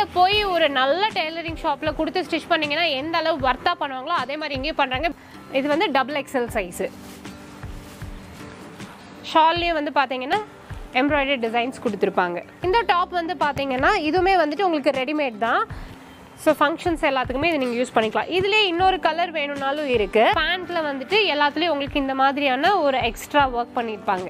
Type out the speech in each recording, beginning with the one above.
வெளியில் போய் ஒரு நல்ல டெய்லரிங் ஷாப்பில் கொடுத்து ஸ்டிச் பண்ணீங்கன்னா எந்த அளவு ஒர்த்தாக பண்ணுவாங்களோ அதே மாதிரி இங்கேயும் பண்ணுறாங்க இது வந்து டபுள் எக்ஸல் சைஸு ஷால்லையும் வந்து பார்த்தீங்கன்னா எம்ப்ராய்டரி டிசைன்ஸ் கொடுத்துருப்பாங்க இந்த டாப் வந்து பார்த்தீங்கன்னா இதுவுமே வந்துட்டு உங்களுக்கு ரெடிமேட் தான் ஸோ ஃபங்க்ஷன்ஸ் எல்லாத்துக்குமே இது நீங்கள் யூஸ் பண்ணிக்கலாம் இதுலேயே இன்னொரு கலர் வேணும்னாலும் இருக்குது பேண்ட்டில் வந்துட்டு எல்லாத்துலேயும் உங்களுக்கு இந்த மாதிரியான ஒரு எக்ஸ்ட்ரா ஒர்க் பண்ணியிருப்பாங்க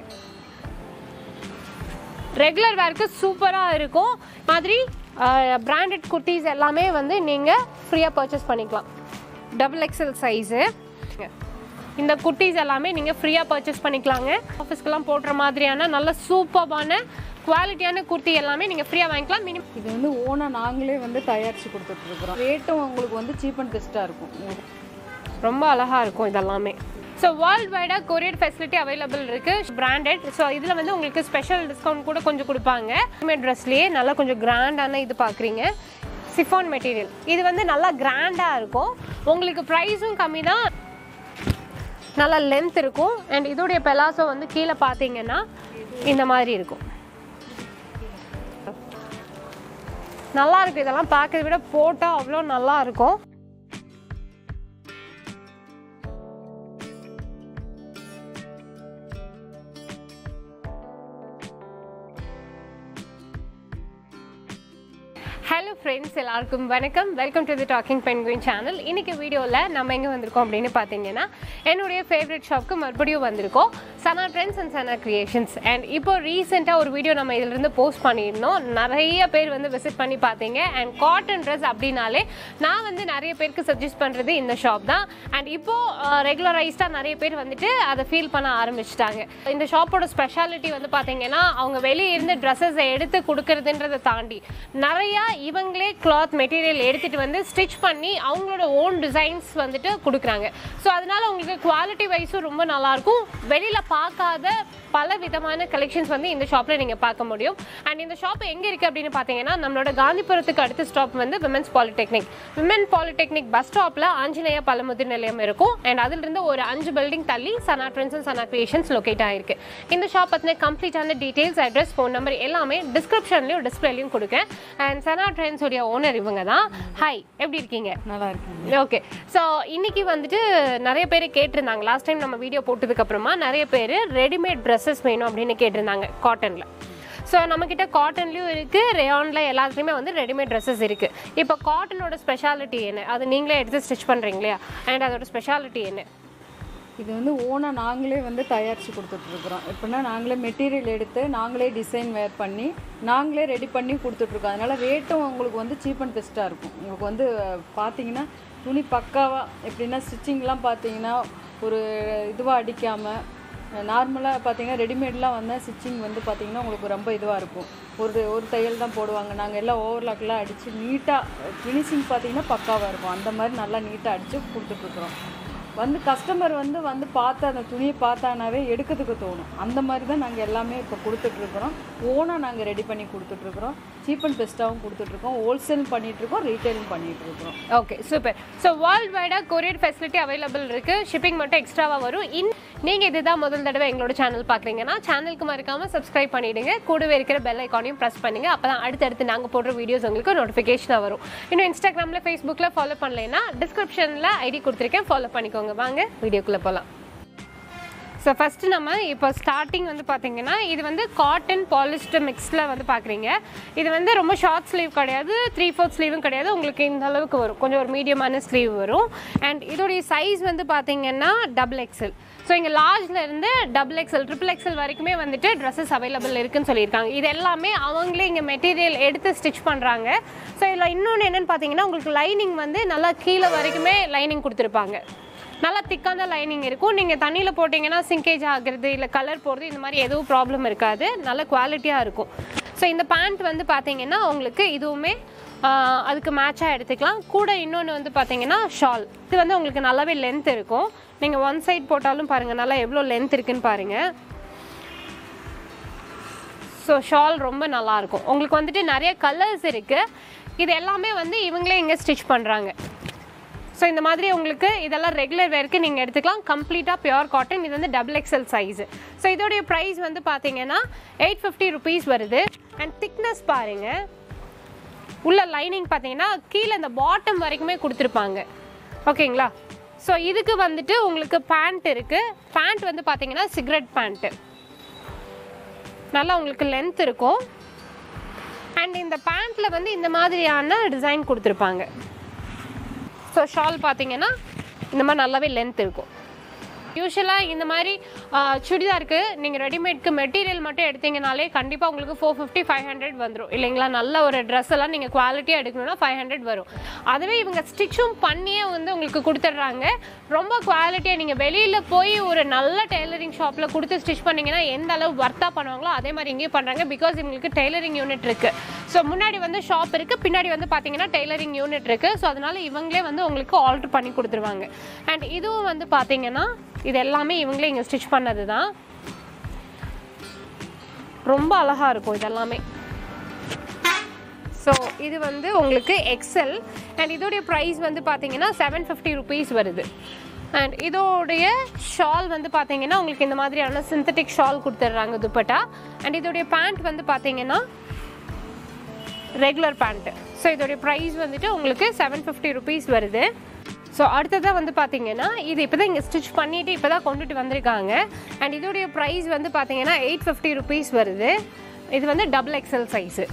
ரெகுலர் வேர்க்கு சூப்பராக இருக்கும் மாதிரி பிராண்டட் குர்த்திஸ் எல்லாமே வந்து நீங்கள் ஃப்ரீயாக பர்ச்சேஸ் பண்ணிக்கலாம் டபுள் எக்ஸல் சைஸு இந்த குர்த்திஸ் எல்லாமே நீங்கள் ஃப்ரீயாக பர்ச்சேஸ் பண்ணிக்கலாங்க ஆஃபீஸ்க்கெல்லாம் போடுற மாதிரியான நல்ல சூப்பர்பான குவாலிட்டியான குர்த்தி எல்லாமே நீங்கள் ஃப்ரீயாக வாங்கிக்கலாம் மினிமம் இது வந்து ஓனாக நாங்களே வந்து தயாரித்து கொடுத்துட்ருக்குறோம் ரேட்டும் உங்களுக்கு வந்து சீப் அண்ட் பெஸ்ட்டாக இருக்கும் உங்களுக்கு ரொம்ப அழகாக இருக்கும் இதெல்லாமே ஸோ வேர்ல்ட் வைடாக கொரியர் ஃபெசிலிட்டி அவைலபிள் இருக்குது பிராண்டட் ஸோ இதில் வந்து உங்களுக்கு ஸ்பெஷல் டிஸ்கவுண்ட் கூட கொஞ்சம் கொடுப்பாங்க ரெடிமேட் ட்ரெஸ்லேயே நல்லா கொஞ்சம் கிராண்டான இது பார்க்குறீங்க சிஃபான் மெட்டீரியல் இது வந்து நல்லா கிராண்டாக இருக்கும் உங்களுக்கு ப்ரைஸும் கம்மி தான் நல்லா லென்த் இருக்கும் அண்ட் இதோடைய பெலாசோ வந்து கீழே பார்த்தீங்கன்னா இந்த மாதிரி இருக்கும் நல்லா இருக்கு இதெல்லாம் பார்க்கறத விட போட்டால் அவ்வளோ நல்லா இருக்கும் ஹலோ ஃப்ரெண்ட்ஸ் எல்லாருக்கும் வணக்கம் welcome to the talking penguin channel இன்னைக்கு வீடியோவில் நம்ம எங்கே வந்திருக்கோம் அப்படின்னு பார்த்தீங்கன்னா என்னுடைய ஃபேவரட் ஷாப்க்கு மறுபடியும் வந்திருக்கோம் Sana trends and Sana creations and இப்போ ரீசெண்டாக ஒரு வீடியோ நம்ம இதிலிருந்து போஸ்ட் பண்ணியிருந்தோம் நிறைய பேர் வந்து விசிட் பண்ணி பார்த்தீங்க அண்ட் காட்டன் ட்ரெஸ் அப்படின்னாலே நான் வந்து நிறைய பேருக்கு சஜஸ்ட் பண்ணுறது இந்த ஷாப் தான் அண்ட் இப்போ ரெகுலரைஸ்டாக நிறைய பேர் வந்துட்டு அதை ஃபீல் பண்ண ஆரம்பிச்சிட்டாங்க இந்த ஷாப்போட ஸ்பெஷாலிட்டி வந்து பார்த்தீங்கன்னா அவங்க வெளியே இருந்து ட்ரெஸ்ஸஸை எடுத்து கொடுக்கறதுன்றதை தாண்டி நிறையா இவங்களே கிளாத் மெட்டீரியல் எடுத்துட்டு வந்து ஸ்டிச் பண்ணி அவங்களோட ஓன் டிசைன்ஸ் வந்துட்டு கொடுக்குறாங்க ஸோ அதனால உங்களுக்கு குவாலிட்டி வைஸும் ரொம்ப நல்லாயிருக்கும் வெளியில் பார்க்காத பல விதமான கலெக்ஷன்ஸ் வந்து இந்த ஷாப்பில் நீங்கள் பார்க்க முடியும் அண்ட் இந்த ஷாப் எங்கே இருக்குது அப்படின்னு பார்த்தீங்கன்னா நம்மளோட காந்திபுரத்துக்கு அடுத்த ஸ்டாப் வந்து women's polytechnic women polytechnic bus ஸ்டாப்பில் ஆஞ்சநேய பழமுதிர் நிலையம் இருக்கும் அண்ட் அதிலிருந்து ஒரு அஞ்சு பில்டிங் தள்ளி Sana trends and Sana creations locate ஆயிருக்கு இந்த ஷாப் பற்றின கம்ப்ளீட்டான டீட்டெயில்ஸ் அட்ரஸ் ஃபோன் நம்பர் எல்லாமே டிஸ்கிரிப்ஷன்லையும் டிஸ்பிளேலையும் கொடுக்கேன் அண்ட் சனா ட்ரெண்ட்ஸ் உடைய ஓனர் இவங்க தான் ஹாய் எப்படி இருக்கீங்க நல்லா இருக்குங்க ஓகே ஸோ இன்னைக்கு வந்துட்டு நிறைய பேர் கேட்டிருந்தாங்க லாஸ்ட் டைம் நம்ம வீடியோ போட்டதுக்கு அப்புறமா நிறைய பேர் ரெடிமேட் ட்ரெஸ்ஸஸ் வேணும் அப்படின்னு கேட்டிருந்தாங்க காட்டனில் ஸோ நம்மக்கிட்ட காட்டன்லேயும் இருக்குது ரேயானில் எல்லாத்துலேயுமே வந்து ரெடிமேட் ட்ரெஸ்ஸஸ் இருக்குது இப்போ காட்டனோட ஸ்பெஷாலிட்டி என்ன அது நீங்களே எடுத்து ஸ்டிச் பண்ணுறீங்க இல்லையா அண்ட் அதோட ஸ்பெஷாலிட்டி என்ன இது வந்து ஓனாக நாங்களே வந்து தயாரித்து கொடுத்துட்ருக்குறோம் எப்படின்னா நாங்களே மெட்டீரியல் எடுத்து நாங்களே டிசைன் வேர் பண்ணி நாங்களே ரெடி பண்ணி கொடுத்துட்ருக்கோம் அதனால் ரேட்டும் உங்களுக்கு வந்து சீப் அண்ட் பெஸ்ட்டாக இருக்கும் உங்களுக்கு வந்து பார்த்தீங்கன்னா துணி பக்காவாக எப்படின்னா ஸ்டிச்சிங்லாம் பார்த்தீங்கன்னா ஒரு இதுவாக அடிக்காமல் நார்மலாக பார்த்தீங்கன்னா ரெடிமேட்லாம் வந்தால் ஸ்டிச்சிங் வந்து பார்த்தீங்கன்னா உங்களுக்கு ரொம்ப இதுவாக இருக்கும் ஒரு ஒரு தையல் தான் போடுவாங்க நாங்கள் எல்லாம் ஓவர்லாக்லாம் அடித்து நீட்டாக ஃபினிஷிங் பார்த்தீங்கன்னா பக்காவாக இருக்கும் அந்த மாதிரி நல்லா நீட்டாக அடித்து கொடுத்துட்ருக்குறோம் வந்து கஸ்டமர் வந்து வந்து பார்த்து அந்த துணியை பார்த்தானாவே எடுக்கிறதுக்கு தோணும் அந்த மாதிரி தான் நாங்கள் எல்லாமே இப்போ கொடுத்துட்ருக்குறோம் ஓனாக நாங்கள் ரெடி பண்ணி கொடுத்துட்ருக்குறோம் சீப் அண்ட் பெஸ்ட்டாகவும் கொடுத்துட்ருக்கோம் ஹோல்சேலும் பண்ணிகிட்ருக்கோம் ரீட்டைலும் பண்ணிகிட்ருக்குறோம் ஓகே சூப்பர் ஸோ வேர்ல்ட் வைடாக கொரியர் ஃபெசிலிட்டி அவைலபிள் இருக்குது ஷிப்பிங் மட்டும் எக்ஸ்ட்ராவாக வரும் இன் நீங்கள் இதுதான் முதல் தடவை எங்களோட சேனல் பார்க்குறீங்கன்னா சேனலுக்கு மறக்காமல் சப்ஸ்கிரைப் பண்ணிவிடுங்க கூடவே இருக்கிற பெல் ஐக்கானையும் ப்ரெஸ் பண்ணுங்க அப்போ தான் அடுத்தடுத்து நாங்கள் போடுற வீடியோஸ் உங்களுக்கு நோட்டிஃபிகேஷனாக வரும் இன்னும் இன்ஸ்டாகிராமில் ஃபேஸ்புக்கில் ஃபாலோ பண்ணலைன்னா டிஸ்கிரிப்ஷனில் ஐடி கொடுத்துருக்கேன் ஃபாலோ பண்ணிக்கோங்க வாங்க வீடியோக்குள்ளே போகலாம் ஸோ ஃபஸ்ட்டு நம்ம இப்போ ஸ்டார்டிங் வந்து பார்த்தீங்கன்னா இது வந்து காட்டன் பாலிஸ்டர் மிக்ஸில் வந்து பார்க்குறீங்க இது வந்து ரொம்ப ஷார்ட் ஸ்லீவ் கிடையாது த்ரீ ஃபோர்த் ஸ்லீவும் கிடையாது உங்களுக்கு இந்த அளவுக்கு வரும் கொஞ்சம் ஒரு மீடியமான ஸ்லீவ் வரும் அண்ட் இதோடைய சைஸ் வந்து பார்த்தீங்கன்னா டபுள் எக்ஸல் ஸோ இங்கே லார்ஜில் இருந்து டபுள் எக்ஸல் ட்ரிபிள் எக்ஸல் வரைக்குமே வந்துட்டு ட்ரெஸ்ஸஸ் அவைலபிள் இருக்குன்னு சொல்லியிருக்காங்க இது எல்லாமே அவங்களே இங்கே மெட்டீரியல் எடுத்து ஸ்டிச் பண்ணுறாங்க ஸோ இதில் இன்னொன்று என்னென்னு பார்த்தீங்கன்னா உங்களுக்கு லைனிங் வந்து நல்லா கீழே வரைக்குமே லைனிங் கொடுத்துருப்பாங்க நல்லா திக்கான லைனிங் இருக்கும் நீங்கள் தண்ணியில் போட்டிங்கன்னா சிங்கேஜ் ஆகுறது இல்லை கலர் போகிறது இந்த மாதிரி எதுவும் ப்ராப்ளம் இருக்காது நல்ல குவாலிட்டியாக இருக்கும் ஸோ இந்த பேண்ட் வந்து பார்த்தீங்கன்னா உங்களுக்கு இதுவுமே ஆஹ், அதுக்கு மேட்சாக எடுத்துக்கலாம் கூட இன்னொன்று வந்து பார்த்தீங்கன்னா ஷால் இது வந்து உங்களுக்கு நல்லாவே லென்த் இருக்கும் நீங்கள் ஒன் சைட் போட்டாலும் பாருங்கள் நல்லா எவ்வளோ லென்த் இருக்குன்னு பாருங்கள் ஸோ ஷால் ரொம்ப நல்லா இருக்கும் உங்களுக்கு வந்துட்டு நிறைய கலர்ஸ் இருக்குது இது எல்லாமே வந்து இவங்களே இங்கே ஸ்டிச் பண்ணுறாங்க ஸோ இந்த மாதிரி உங்களுக்கு இதெல்லாம் ரெகுலர் வேர்க்கு நீங்கள் எடுத்துக்கலாம் கம்ப்ளீட்டாக பியூர் காட்டன் இது வந்து டபுள் எக்ஸல் சைஸு ஸோ இதோடைய ப்ரைஸ் வந்து பார்த்தீங்கன்னா எயிட் ஃபிஃப்டி ருபீஸ் வருது அண்ட் திக்னஸ் பாருங்கள் உள்ள லைனிங் பார்த்தீங்கன்னா கீழே இந்த பாட்டம் வரைக்குமே கொடுத்துருப்பாங்க ஓகேங்களா ஸோ இதுக்கு வந்துட்டு உங்களுக்கு பேண்ட் இருக்குது பேண்ட் வந்து பார்த்தீங்கன்னா சிகரெட் பேண்ட்டு நல்லா உங்களுக்கு லென்த் இருக்கும் அண்ட் இந்த பேண்ட்டில் வந்து இந்த மாதிரியான டிசைன் கொடுத்துருப்பாங்க ஸோ ஷால் பார்த்தீங்கன்னா இந்த மாதிரி நல்லாவே லென்த் இருக்கும் யூஸ்வலாக இந்த மாதிரி ஆ, சுடிதாருக்கு நீங்கள் ரெடிமேட்க்கு மெட்டீரியல் மட்டும் எடுத்தீங்கனாலே கண்டிப்பாக உங்களுக்கு ஃபோர் ஃபிஃப்டி ஃபைவ் ஹண்ட்ரட் வந்துடும் இல்லைங்களா நல்ல ஒரு ட்ரெஸ் எல்லாம் நீங்கள் குவாலிட்டியாக எடுக்கணும்னா ஃபைவ் ஹண்ட்ரட் வரும் அதுவே இவங்க ஸ்டிச்சும் பண்ணியே வந்து உங்களுக்கு கொடுத்துட்றாங்க ரொம்ப குவாலிட்டியாக நீங்கள் வெளியில் போய் ஒரு நல்ல டெய்லரிங் ஷாப்பில் கொடுத்து ஸ்டிச் பண்ணீங்கன்னா எந்த அளவு ஒர்த்தாக பண்ணுவாங்களோ அதே மாதிரி இங்கேயும் பண்ணுறாங்க பிகாஸ் இவங்களுக்கு டெய்லரிங் யூனிட் இருக்குது ஸோ முன்னாடி வந்து ஷாப் இருக்குது பின்னாடி வந்து பார்த்தீங்கன்னா டெய்லரிங் யூனிட் இருக்குது ஸோ அதனால இவங்களே வந்து உங்களுக்கு ஆல்டர் பண்ணி கொடுத்துருவாங்க அண்ட் இதுவும் வந்து பார்த்தீங்கன்னா இது எல்லாமே இவங்களே இங்கே ஸ்டிச் பண்ணது தான் ரொம்ப அழகாக இருக்கும் இதெல்லாமே ஸோ இது வந்து உங்களுக்கு எக்ஸல் அண்ட் இதோடைய ப்ரைஸ் வந்து பார்த்தீங்கன்னா செவன் ஃபிஃப்டி ருபீஸ் வருது அண்ட் இதோடைய ஷால் வந்து பார்த்தீங்கன்னா உங்களுக்கு இந்த மாதிரியான சிந்தட்டிக் ஷால் கொடுத்துட்றாங்க துப்பட்டா அண்ட் இதோடைய பேண்ட் வந்து பார்த்தீங்கன்னா ரெகுலர் பேண்ட்டு ஸோ இதோடைய ப்ரைஸ் வந்துட்டு உங்களுக்கு செவன் ஃபிஃப்டி ருபீஸ் வருது ஸோ அடுத்ததாக வந்து பார்த்தீங்கன்னா இது இப்போ தான் இங்கே ஸ்டிச் பண்ணிவிட்டு இப்போ தான் கொண்டுட்டு வந்திருக்காங்க அண்ட் இதோடைய ப்ரைஸ் வந்து பார்த்தீங்கன்னா எயிட் ஃபிஃப்டி ருபீஸ் வருது இது வந்து டபுள் எக்ஸல் சைஸு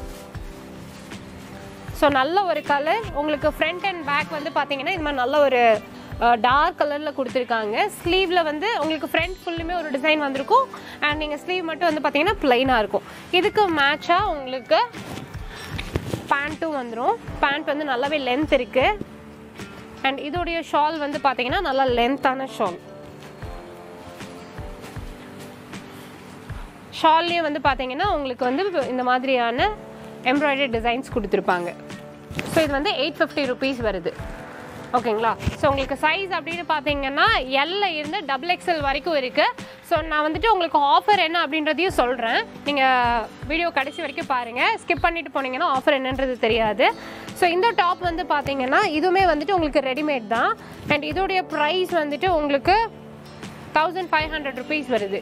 ஸோ நல்ல ஒரு கலர் உங்களுக்கு ஃப்ரண்ட் அண்ட் பேக் வந்து பார்த்தீங்கன்னா இது மாதிரி நல்ல ஒரு டார்க் கலரில் கொடுத்துருக்காங்க ஸ்லீவில் வந்து உங்களுக்கு ஃப்ரண்ட் ஃபுல்லுமே ஒரு டிசைன் வந்திருக்கும் அண்ட் நீங்கள் ஸ்லீவ் மட்டும் வந்து பார்த்தீங்கன்னா ப்ளைனாக இருக்கும் இதுக்கு மேட்சாக உங்களுக்கு பேண்ட்டும் வந்துடும் பேண்ட் வந்து நல்லாவே லென்த் இருக்குது அண்ட் இதோடைய ஷால் வந்து பார்த்தீங்கன்னா நல்லா லென்த்தான ஷால் ஷால்லேயே வந்து பார்த்தீங்கன்னா உங்களுக்கு வந்து இந்த மாதிரியான எம்ப்ராய்டரி டிசைன்ஸ் கொடுத்துருப்பாங்க ஸோ இது வந்து எயிட் ஃபிஃப்டி ருபீஸ் வருது ஓகேங்களா ஸோ உங்களுக்கு சைஸ் அப்படின்னு பார்த்தீங்கன்னா எல்ல இருந்து டபுள் எக்ஸ்எல் வரைக்கும் இருக்குது ஸோ நான் வந்துட்டு உங்களுக்கு ஆஃபர் என்ன அப்படின்றதையும் சொல்கிறேன் நீங்கள் வீடியோ கடைசி வரைக்கும் பாருங்கள் ஸ்கிப் பண்ணிட்டு போனீங்கன்னா ஆஃபர் என்னன்றது தெரியாது ஸோ இந்த டாப் வந்து பார்த்தீங்கன்னா இதுவுமே வந்துட்டு உங்களுக்கு ரெடிமேட் தான் அண்ட் இதோடைய ப்ரைஸ் வந்துட்டு உங்களுக்கு தௌசண்ட் ஃபைவ் ஹண்ட்ரட் ருபீஸ் வருது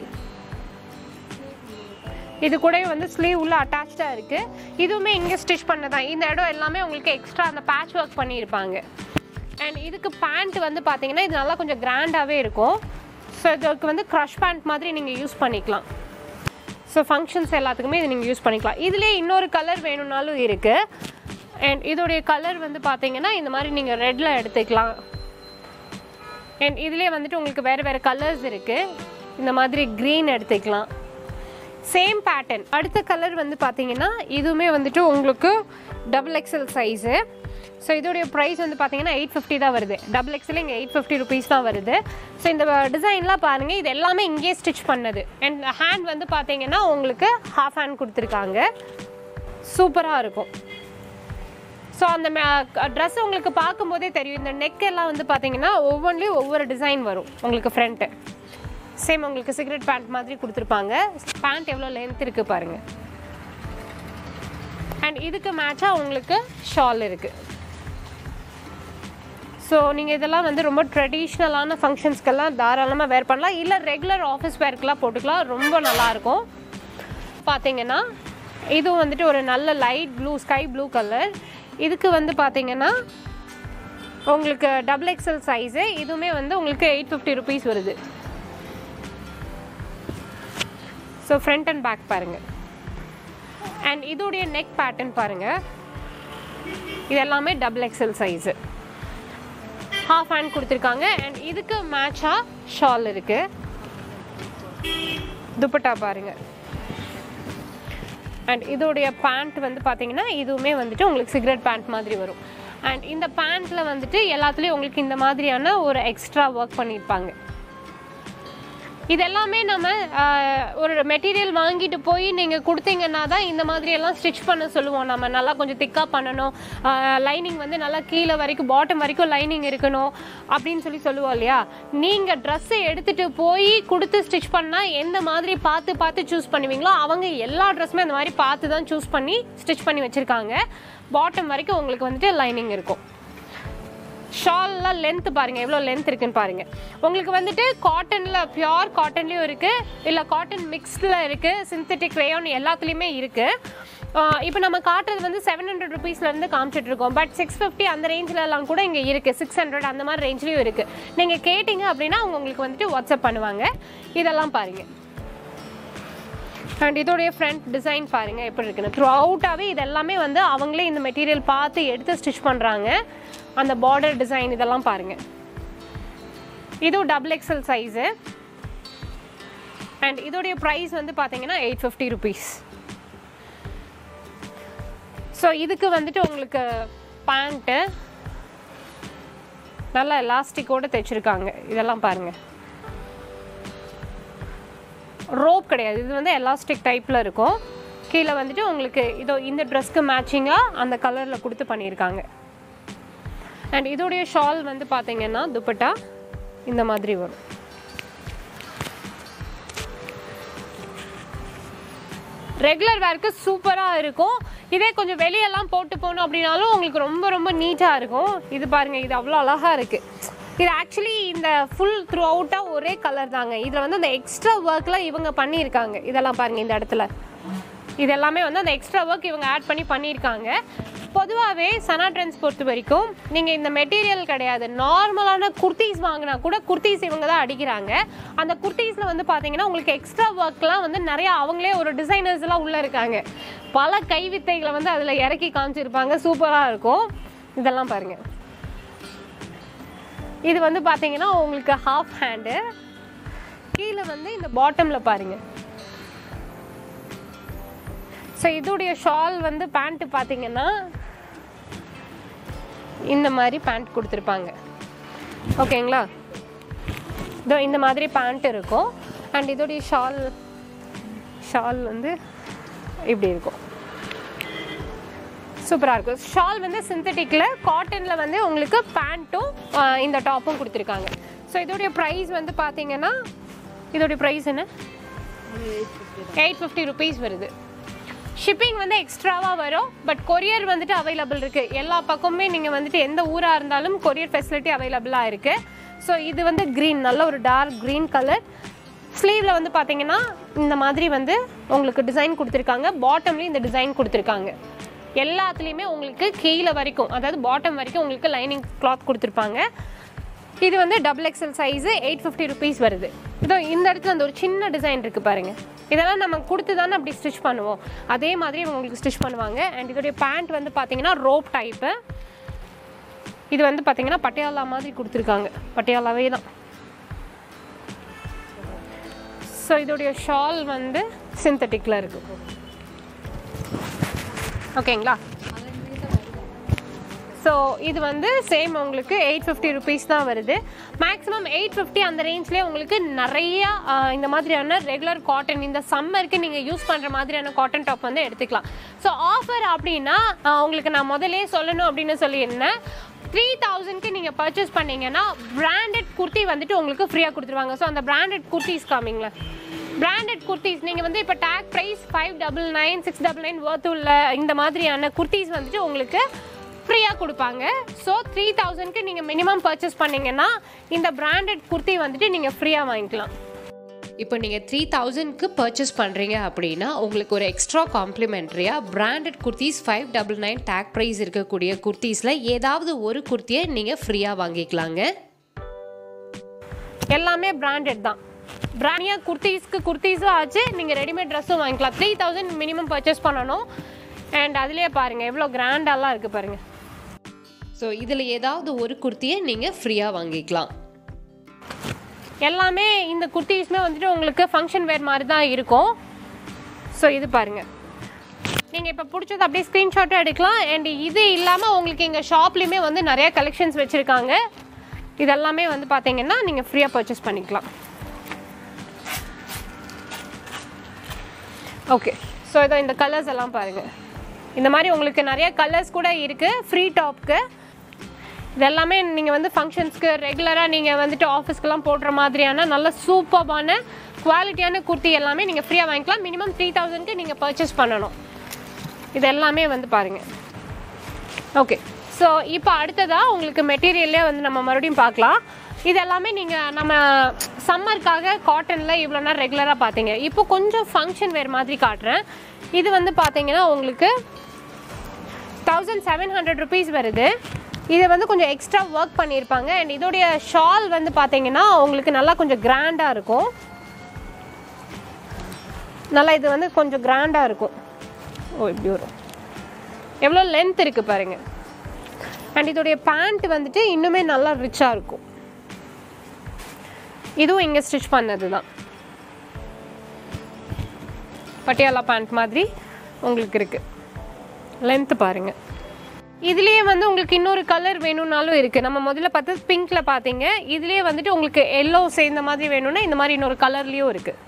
இது கூடவே வந்து ஸ்லீவ் உள்ள அட்டாச்சாக இருக்குது இதுவுமே இங்கே ஸ்டிச் பண்ணதான் இந்த இடம் எல்லாமே உங்களுக்கு எக்ஸ்ட்ரா அந்த பேட்ச் ஒர்க் பண்ணியிருப்பாங்க அண்ட் இதுக்கு பேண்ட் வந்து பார்த்தீங்கன்னா இது நல்லா கொஞ்சம் கிராண்டாகவே இருக்கும் ஸோ இதுக்கு வந்து க்ரஷ் பேண்ட் மாதிரி நீங்கள் யூஸ் பண்ணிக்கலாம் ஸோ ஃபங்க்ஷன்ஸ் எல்லாத்துக்குமே இது நீங்கள் யூஸ் பண்ணிக்கலாம் இதுலேயே இன்னொரு கலர் வேணும்னாலும் இருக்குது அண்ட் இதோடைய கலர் வந்து பார்த்தீங்கன்னா இந்த மாதிரி நீங்கள் ரெட்டில் எடுத்துக்கலாம் அண்ட் இதுலேயே வந்துட்டு உங்களுக்கு வேறு வேறு கலர்ஸ் இருக்குது இந்த மாதிரி க்ரீன் எடுத்துக்கலாம் சேம் பேட்டர்ன் அடுத்த கலர் வந்து பார்த்தீங்கன்னா இதுவுமே வந்துட்டு உங்களுக்கு டபுள் எக்ஸல் சைஸு ஸோ இதோடைய ப்ரைஸ் வந்து பார்த்தீங்கன்னா எயிட் ஃபிஃப்டி தான் வருது டபுள் எக்ஸல் இங்கே எயிட் ஃபிஃப்டி ருபீஸ் தான் வருது ஸோ இந்த டிசைன்லாம் பாருங்கள் இது எல்லாமே இங்கேயே ஸ்டிச் பண்ணது அண்ட் ஹேண்ட் வந்து பார்த்தீங்கன்னா உங்களுக்கு ஹாஃப் ஹேண்ட் கொடுத்துருக்காங்க சூப்பராக இருக்கும் ஸோ அந்த ட்ரெஸ் உங்களுக்கு பார்க்கும்போதே தெரியும் இந்த நெக் எல்லாம் வந்து பார்த்தீங்கன்னா ஒவ்வொன்றிலையும் ஒவ்வொரு டிசைன் வரும் உங்களுக்கு ஃப்ரண்ட்டு சேம் உங்களுக்கு சிகரெட் பேண்ட் மாதிரி கொடுத்துருப்பாங்க பேண்ட் எவ்வளோ லென்த் இருக்குது பாருங்கள் அண்ட் இதுக்கு மேட்சாக உங்களுக்கு ஷால் இருக்குது ஸோ நீங்கள் இதெல்லாம் வந்து ரொம்ப ட்ரெடிஷ்னலான ஃபங்க்ஷன்ஸ்க்கெல்லாம் தாராளமாக வேர் பண்ணலாம் இல்லை ரெகுலர் ஆஃபீஸ் வேர்க்கெலாம் போட்டுக்கலாம் ரொம்ப நல்லாயிருக்கும் பார்த்தீங்கன்னா இதுவும் வந்துட்டு ஒரு நல்ல light blue sky blue colour இதுக்கு வந்து பார்த்தீங்கன்னா உங்களுக்கு டபுள் எக்ஸல் சைஸு இதுவுமே வந்து உங்களுக்கு எயிட் ஃபிஃப்டி ருபீஸ் வருது ஸோ ஃப்ரண்ட் அண்ட் பேக் பாருங்கள் அண்ட் இதோடைய நெக் பேட்டர்ன் பாருங்கள் இது எல்லாமே double XL size half hand கொடுத்துருக்காங்க அண்ட் இதுக்கு மேட்சாக ஷால் இருக்குது துப்பட்டா பாருங்கள் அண்ட் இதோடைய பேண்ட் வந்து பார்த்தீங்கன்னா இதுவுமே வந்துட்டு உங்களுக்கு சிகரெட் பேண்ட் மாதிரி வரும் அண்ட் இந்த பேண்ட்டில் வந்துட்டு எல்லாத்துலேயும் உங்களுக்கு இந்த மாதிரியான ஒரு எக்ஸ்ட்ரா ஒர்க் பண்ணியிருப்பாங்க இது எல்லாமே நம்ம ஆஹ், ஒரு மெட்டீரியல் வாங்கிட்டு போய் நீங்கள் கொடுத்தீங்கன்னா தான் இந்த மாதிரி எல்லாம் ஸ்டிச் பண்ண சொல்லுவோம் நம்ம நல்லா கொஞ்சம் திக்காக பண்ணணும் லைனிங் வந்து நல்லா கீழே வரைக்கும் பாட்டம் வரைக்கும் லைனிங் இருக்கணும் அப்படின்னு சொல்லி சொல்லுவோம் இல்லையா நீங்கள் ட்ரெஸ்ஸை எடுத்துகிட்டு போய் கொடுத்து ஸ்டிச் பண்ணால் எந்த மாதிரி பார்த்து பார்த்து சூஸ் பண்ணுவீங்களோ அவங்க எல்லா ட்ரெஸ்ஸுமே அந்த மாதிரி பார்த்து தான் சூஸ் பண்ணி ஸ்டிச் பண்ணி வச்சுருக்காங்க பாட்டம் வரைக்கும் உங்களுக்கு வந்துட்டு லைனிங் இருக்கும் ஷால்லாம் லென்த் பாருங்க எவ்வளோ லென்த் இருக்குன்னு பாருங்க உங்களுக்கு வந்துட்டு காட்டனில் பியோர் காட்டன்லேயும் இருக்கு இல்லை காட்டன் மிக்ஸ்டில் இருக்கு சிந்தட்டிக் ரேயான் எல்லாத்துலேயுமே இருக்கு இப்போ நம்ம காட்டுறது வந்து செவன் ஹண்ட்ரட் ருபீஸ்லேருந்து காமிச்சிட்டு இருக்கோம் பட் சிக்ஸ் ஃபிஃப்டி அந்த ரேஞ்சிலலாம் கூட இங்கே இருக்குது சிக்ஸ் ஹண்ட்ரட் அந்த மாதிரி ரேஞ்ச்லேயும் இருக்குது நீங்கள் கேட்டிங்க அப்படின்னா அவங்க உங்களுக்கு வந்துட்டு வாட்ஸ்அப் பண்ணுவாங்க இதெல்லாம் பாருங்கள் அண்ட் இதோடைய ஃப்ரண்ட் டிசைன் பாருங்க எப்படி இருக்குன்னு த்ரூ அவுட்டாகவே இது எல்லாமே வந்து அவங்களே இந்த மெட்டீரியல் பார்த்து எடுத்து ஸ்டிச் பண்ணுறாங்க அந்த பார்டர் டிசைன் இதெல்லாம் பாருங்க இதுவும் டபுள் எக்ஸல் சைஸு அண்ட் இதோடைய ப்ரைஸ் வந்து பார்த்தீங்கன்னா எயிட் ஃபிஃப்டி ருபீஸ் ஸோ இதுக்கு வந்துட்டு உங்களுக்கு பேண்ட்டு நல்லா எலாஸ்டிக்கோடு தைச்சிருக்காங்க இதெல்லாம் பாருங்கள் ரோப் கிடையாது இது வந்து எலாஸ்டிக் டைப்பில் இருக்கும் கீழே வந்துட்டு உங்களுக்கு இதோ இந்த ட்ரெஸ்க்கு மேட்சிங்காக அந்த கலரில் கொடுத்து பண்ணியிருக்காங்க அண்ட் இதோடைய ஷால் வந்து பார்த்தீங்கன்னா துப்பட்டா இந்த மாதிரி வரும் ரெகுலர் வேர்க்கு சூப்பராக இருக்கும் இதே கொஞ்சம் வெளியெல்லாம் போட்டு போகணும் அப்படின்னாலும் உங்களுக்கு ரொம்ப ரொம்ப நீட்டாக இருக்கும் இது பாருங்கள் இது அவ்வளோ அழகாக இருக்குது இது ஆக்சுவலி இந்த ஃபுல் த்ரூ அவுட்டாக ஒரே கலர் தாங்க இதில் வந்து அந்த எக்ஸ்ட்ரா ஒர்க்கில் இவங்க பண்ணியிருக்காங்க இதெல்லாம் பாருங்கள் இந்த இடத்துல இது எல்லாமே வந்து அந்த எக்ஸ்ட்ரா ஒர்க் இவங்க ஆட் பண்ணி பண்ணியிருக்காங்க பொதுவாகவே சனா ட்ரெண்ட்ஸ் பொறுத்த வரைக்கும் நீங்கள் இந்த மெட்டீரியல் கிடையாது நார்மலான குர்த்தீஸ் வாங்கினா கூட குர்த்தீஸ் இவங்க தான் அடிக்கிறாங்க அந்த குர்த்தீஸில் வந்து பார்த்தீங்கன்னா உங்களுக்கு எக்ஸ்ட்ரா ஒர்க்லாம் வந்து நிறையா அவங்களே ஒரு டிசைனர்ஸ் எல்லாம் உள்ளே இருக்காங்க பல கைவித்தைகளை வந்து அதில் இறக்கி காமிச்சிருப்பாங்க சூப்பராக இருக்கும் இதெல்லாம் பாருங்கள் இது வந்து பார்த்தீங்கன்னா உங்களுக்கு ஹாஃப் ஹேண்டு கீழே வந்து இந்த பாட்டமில் பாருங்கள் ஸோ இதோடைய ஷால் வந்து பேண்ட்டு பார்த்தீங்கன்னா இந்த மாதிரி பேண்ட் கொடுத்துருப்பாங்க ஓகேங்களா இதோ இந்த மாதிரி பேண்ட் இருக்கும் அண்ட் இதோடைய ஷால் ஷால் வந்து இப்படி இருக்கும் சூப்பராக இருக்கும் ஷால் வந்து சிந்தட்டிக்கில் காட்டனில் வந்து உங்களுக்கு பேண்ட்டும் இந்த டாப்பும் கொடுத்துருக்காங்க ஸோ இதோடைய ப்ரைஸ் வந்து பார்த்தீங்கன்னா இதோடைய ப்ரைஸ் என்ன எயிட் ஃபிஃப்டி ருபீஸ் வருது ஷிப்பிங் வந்து எக்ஸ்ட்ராவாக வரும் பட் கொரியர் வந்துட்டு அவைலபிள் இருக்குது எல்லா பக்கமுமே நீங்கள் வந்துட்டு எந்த ஊராக இருந்தாலும் கொரியர் ஃபெசிலிட்டி அவைலபிளாக இருக்குது ஸோ இது வந்து க்ரீன் நல்ல ஒரு டார்க் க்ரீன் கலர் ஸ்லீவில் வந்து பார்த்தீங்கன்னா இந்த மாதிரி வந்து உங்களுக்கு டிசைன் கொடுத்துருக்காங்க பாட்டம்லேயும் இந்த டிசைன் கொடுத்துருக்காங்க எல்லாத்துலேயுமே உங்களுக்கு கீழே வரைக்கும் அதாவது பாட்டம் வரைக்கும் உங்களுக்கு லைனிங் கிளாத் கொடுத்துருப்பாங்க இது வந்து double XL size eight fifty rupees வருது இதோ இந்த இடத்துல அந்த ஒரு சின்ன டிசைன் இருக்குது பாருங்கள் இதெல்லாம் நம்ம கொடுத்து தானே அப்படி ஸ்டிச் பண்ணுவோம் அதே மாதிரி இவங்க உங்களுக்கு ஸ்டிச் பண்ணுவாங்க அண்ட் இதோடைய பேண்ட் வந்து பார்த்தீங்கன்னா ரோப் டைப்பு இது வந்து பார்த்தீங்கன்னா பட்டியாலா மாதிரி கொடுத்துருக்காங்க பட்டியாலாவே தான் ஸோ இதோடைய ஷால் வந்து சிந்தட்டிக்கில் இருக்குது ஓகேங்களா ஸோ இது வந்து சேம் உங்களுக்கு எயிட் ஃபிஃப்டி ருபீஸ் தான் வருது மேக்ஸிமம் எயிட் ஃபிஃப்டி அந்த ரேஞ்ச்லேயே உங்களுக்கு நிறையா ஆஹ், இந்த மாதிரியான ரெகுலர் காட்டன் இந்த சம்மருக்கு நீங்கள் யூஸ் பண்ணுற மாதிரியான காட்டன் டாப் வந்து எடுத்துக்கலாம் ஸோ ஆஃபர் அப்படின்னா ஆஹ், உங்களுக்கு நான் முதலே சொல்லணும் அப்படின்னு சொல்லியிருந்தேன் த்ரீ தௌசண்ட்க்கு நீங்கள் பர்ச்சேஸ் பண்ணீங்கன்னா பிராண்டட் குர்த்தி வந்துட்டு உங்களுக்கு ஃப்ரீயாக கொடுத்துருவாங்க ஸோ அந்த பிராண்டட் குர்த்திஸ் காமிங்களேன் பிராண்டட் குர்த்திஸ் நீங்கள் வந்து இப்போ tag price five double nine six double nine worth உள்ள இந்த மாதிரியான குர்த்திஸ் வந்துட்டு உங்களுக்கு ஃப்ரீயாக கொடுப்பாங்க ஸோ த்ரீ தௌசண்ட்க்கு நீங்கள் மினிமம் பர்ச்சேஸ் பண்ணீங்கன்னா இந்த பிராண்டட் குர்த்தி வந்துட்டு நீங்கள் ஃப்ரீயாக வாங்கிக்கலாம் இப்போ நீங்கள் த்ரீ தௌசண்ட்க்கு பர்ச்சேஸ் பண்ணுறீங்க அப்படின்னா உங்களுக்கு ஒரு எக்ஸ்ட்ரா காம்ப்ளிமெண்ட்ரியாக branded kurtis five double nine tag price இருக்கக்கூடிய குர்த்திஸில் ஏதாவது ஒரு குர்த்தியை நீங்கள் ஃப்ரீயாக வாங்கிக்கலாங்க எல்லாமே பிராண்டட் தான் பிராண்டியாக குர்த்திஸ்க்கு குர்த்திஸும் ஆச்சு நீங்கள் ரெடிமேட் ட்ரெஸ்ஸும் வாங்கிக்கலாம் த்ரீ தௌசண்ட் மினிமம் பர்ச்சேஸ் பண்ணணும் அண்ட் அதுலேயே பாருங்கள் எவ்வளோ கிராண்டாலாம் இருக்குது பாருங்கள் ஸோ இதில் ஏதாவது ஒரு குர்த்தியை நீங்கள் ஃப்ரீயாக வாங்கிக்கலாம் எல்லாமே இந்த குர்த்திஸ்மே வந்துட்டு உங்களுக்கு ஃபங்க்ஷன் வேர் மாதிரி தான் இருக்கும் ஸோ இது பாருங்கள் நீங்கள் இப்போ பிடிச்சது அப்படியே ஸ்க்ரீன்ஷாட்டும் எடுக்கலாம் அண்ட் இது இல்லாமல் உங்களுக்கு எங்கள் ஷாப்லேயுமே வந்து நிறைய கலெக்ஷன்ஸ் வச்சுருக்காங்க இதெல்லாமே வந்து பார்த்தீங்கன்னா நீங்கள் ஃப்ரீயாக பர்ச்சேஸ் பண்ணிக்கலாம் ஓகே ஸோ இதோ இந்த கலர்ஸ் எல்லாம் பாருங்கள் இந்த மாதிரி உங்களுக்கு நிறைய கலர்ஸ் கூட இருக்குது ஃப்ரீ டாப்க்கு இதெல்லாமே நீங்கள் வந்து ஃபங்க்ஷன்ஸ்க்கு ரெகுலராக நீங்கள் வந்துட்டு ஆஃபீஸ்க்கெலாம் போடுற மாதிரியான நல்ல சூப்பர்பான குவாலிட்டியான குர்த்தி எல்லாமே நீங்கள் ஃப்ரீயாக வாங்கிக்கலாம் மினிமம் த்ரீ தௌசண்ட்க்கு நீங்கள் பர்ச்சேஸ் பண்ணணும் இது எல்லாமே வந்து பாருங்கள் ஓகே ஸோ இப்போ அடுத்ததாக உங்களுக்கு மெட்டீரியல்லே வந்து நம்ம மறுபடியும் பார்க்கலாம் இது எல்லாமே நீங்கள் நம்ம சம்மருக்காக காட்டனில் இவ்வளோ நேரம் ரெகுலராக பார்த்தீங்க இப்போ கொஞ்சம் ஃபங்க்ஷன் வேறு மாதிரி காட்டுறேன் இது வந்து பார்த்தீங்கன்னா உங்களுக்கு தௌசண்ட் செவன் ஹண்ட்ரட் ருபீஸ் வருது இது வந்து கொஞ்சம் எக்ஸ்ட்ரா ஒர்க் பண்ணியிருப்பாங்க அண்ட் இதோடைய ஷால் வந்து பார்த்தீங்கன்னா உங்களுக்கு நல்லா கொஞ்சம் கிராண்டாக இருக்கும் நல்லா இது வந்து கொஞ்சம் கிராண்டாக இருக்கும் ஓ இப்படி வரும் எவ்வளோ லென்த் இருக்குது பாருங்க அண்ட் இதோடைய பேண்ட் வந்துட்டு இன்னுமே நல்லா ரிச்சாக இருக்கும் இதுவும் இங்கே ஸ்டிச் பண்ணது தான் பட்டியாலா பேண்ட் மாதிரி உங்களுக்கு இருக்குது லென்த்து பாருங்க இதுலேயே வந்து உங்களுக்கு இன்னொரு கலர் வேணும்னாலும் இருக்குது நம்ம முதல்ல பார்த்தது பிங்க்கில் பார்த்தீங்க இதுலேயே வந்துட்டு உங்களுக்கு எல்லோ சேர்ந்த மாதிரி வேணும்னா இந்த மாதிரி இன்னொரு கலர்லேயும் இருக்குது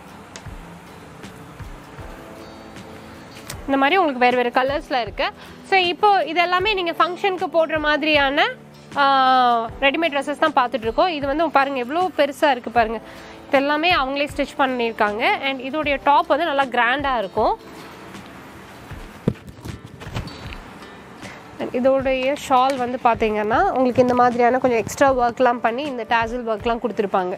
இந்த மாதிரி உங்களுக்கு வேறு வேறு கலர்ஸில் இருக்குது ஸோ இப்போ இதெல்லாமே நீங்கள் ஃபங்க்ஷனுக்கு போடுற மாதிரியான ரெடிமேட் ட்ரெஸ்ஸஸ் தான் பார்த்துட்ருக்கோம் இது வந்து பாருங்கள் எவ்வளோ பெருசாக இருக்குது பாருங்கள் இது எல்லாமே அவங்களே ஸ்டிச் பண்ணியிருக்காங்க அண்ட் இதோடைய டாப் வந்து நல்லா கிராண்டாக இருக்கும் And இதோடைய ஷால் வந்து பார்த்தீங்கன்னா உங்களுக்கு இந்த மாதிரியான கொஞ்சம் எக்ஸ்ட்ரா ஒர்க்லாம் பண்ணி இந்த டேசல் ஒர்க்லாம் கொடுத்துருப்பாங்க